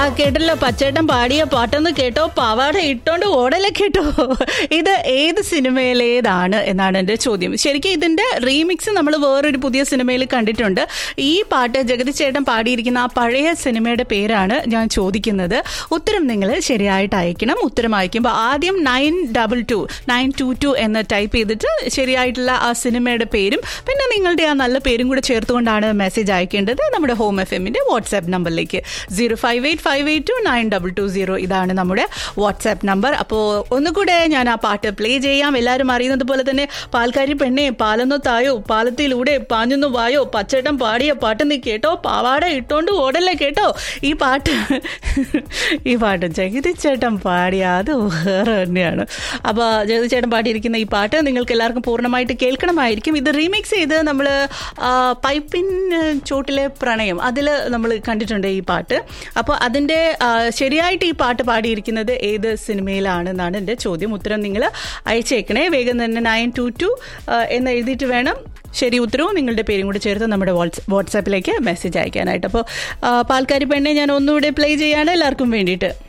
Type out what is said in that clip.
കേട്ടല്ലോ പച്ചേട്ടൻ പാടിയ പാട്ടൊന്ന് കേട്ടോ പാവാട ഇട്ടോണ്ട് ഓടല കേട്ടോ ഇത് ഏത് സിനിമയിലേതാണ് എന്നാണ് എൻ്റെ ചോദ്യം ശരിക്കും ഇതിന്റെ റീമിക്സ് നമ്മൾ വേറൊരു പുതിയ സിനിമയിൽ കണ്ടിട്ടുണ്ട് ഈ പാട്ട് ജഗതി ചേട്ടൻ പാടിയിരിക്കുന്ന ആ പഴയ സിനിമയുടെ പേരാണ് ഞാൻ ചോദിക്കുന്നത് ഉത്തരം നിങ്ങൾ ശരിയായിട്ട് അയക്കണം ഉത്തരം അയക്കുമ്പോൾ ആദ്യം nine double two nine two two എന്ന് ടൈപ്പ് ചെയ്തിട്ട് ശരിയായിട്ടുള്ള ആ സിനിമയുടെ പേരും പിന്നെ നിങ്ങളുടെ ആ നല്ല പേരും കൂടെ ചേർത്തുകൊണ്ടാണ് മെസ്സേജ് അയക്കേണ്ടത് നമ്മുടെ ഹോം എഫ് എമ്മിന്റെ വാട്സ്ആപ്പ് നമ്പറിലേക്ക് zero five eight five eight two nine double two zero ഇതാണ് നമ്മുടെ വാട്സ്ആപ്പ് നമ്പർ അപ്പോൾ ഒന്നുകൂടെ ഞാൻ ആ പാട്ട് പ്ലേ ചെയ്യാം എല്ലാവരും അറിയുന്നത് പോലെ തന്നെ പാൽക്കാരി പെണ്ണെ പാലൊന്നു തായോ പാലത്തിലൂടെ പാഞ്ഞൊന്നു വായോ പച്ചട്ടം പാടിയ പാട്ട് നീ കേട്ടോ പാവാട ഇട്ടോണ്ട് ഓടല്ലേ കേട്ടോ ഈ പാട്ട് ഈ പാട്ട് ജഗതി ചേട്ടൻ പാടിയ അത് വേറെ തന്നെയാണ് അപ്പോൾ ജഗതി ചേട്ടൻ പാടിയിരിക്കുന്ന ഈ പാട്ട് നിങ്ങൾക്ക് എല്ലാവർക്കും പൂർണ്ണമായിട്ട് കേൾക്കണമായിരിക്കും ഇത് റീമിക്സ് ചെയ്ത് നമ്മൾ പൈപ്പിൻ ചോട്ടിലെ പ്രണയം അതിൽ നമ്മൾ കണ്ടിട്ടുണ്ട് ഈ പാട്ട് അപ്പോൾ അതിൻ്റെ ആ, ശരിയായിട്ട് ഈ പാട്ട് പാടിയിരിക്കുന്നത് ഏത് സിനിമയിലാണെന്നാണ് എൻ്റെ ചോദ്യം ഉത്തരം നിങ്ങൾ അയച്ചേക്കണേ വേഗം തന്നെ നയൻ ടു ടു എന്ന് എഴുതിയിട്ട് വേണം ശരി ഉത്തരവും നിങ്ങളുടെ പേരും കൂടി ചേർത്ത് നമ്മുടെ വാട്സ് വാട്സാപ്പിലേക്ക് മെസ്സേജ് അയക്കാനായിട്ട് അപ്പോൾ പാൽക്കാരി പെണ്ണെ ഞാൻ ഒന്നുകൂടെ പ്ലേ ചെയ്യാണ് എല്ലാവർക്കും വേണ്ടിയിട്ട്